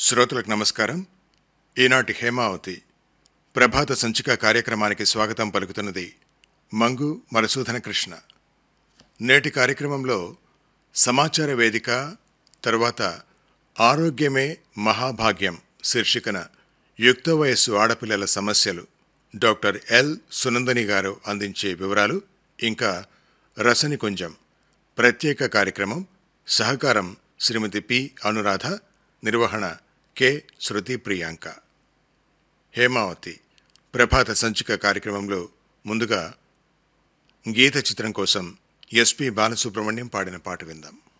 శ్రోతలకు నమస్కారం ఈనాటి హేమావతి ప్రభాత సంచిక కార్యక్రమానికి స్వాగతం పలుకుతున్నది మంగు మధుసూదన కృష్ణ నేటి కార్యక్రమంలో సమాచార వేదిక తరువాత ఆరోగ్యమే మహాభాగ్యం శీర్షికన యుక్త వయస్సు ఆడపిల్లల సమస్యలు డాక్టర్ ఎల్ సునందని గారు అందించే వివరాలు ఇంకా రసనికుంజం ప్రత్యేక కార్యక్రమం సహకారం శ్రీమతి పి అనురాధ నిర్వహణ కె శృతి ప్రియాంక హేమావతి ప్రభాత సంచిక కార్యక్రమంలో ముందుగా గీత చిత్రం కోసం ఎస్పి బాలసుబ్రహ్మణ్యం పాడిన పాట విందాం